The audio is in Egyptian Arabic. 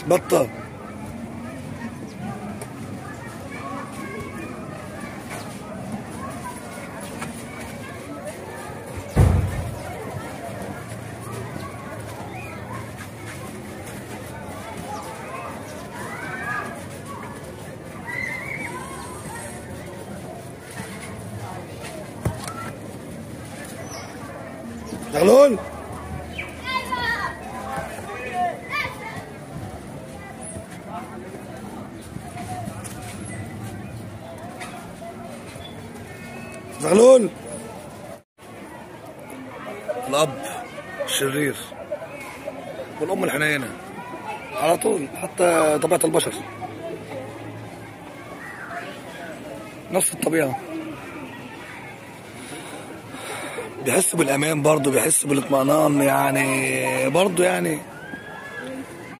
بطل زغلول زغلول الأب الشرير والأم الحنينة على طول حتى طبيعة البشر نفس الطبيعة بيحس بالأمان برضه بيحس بالاطمئنان يعني برضه يعني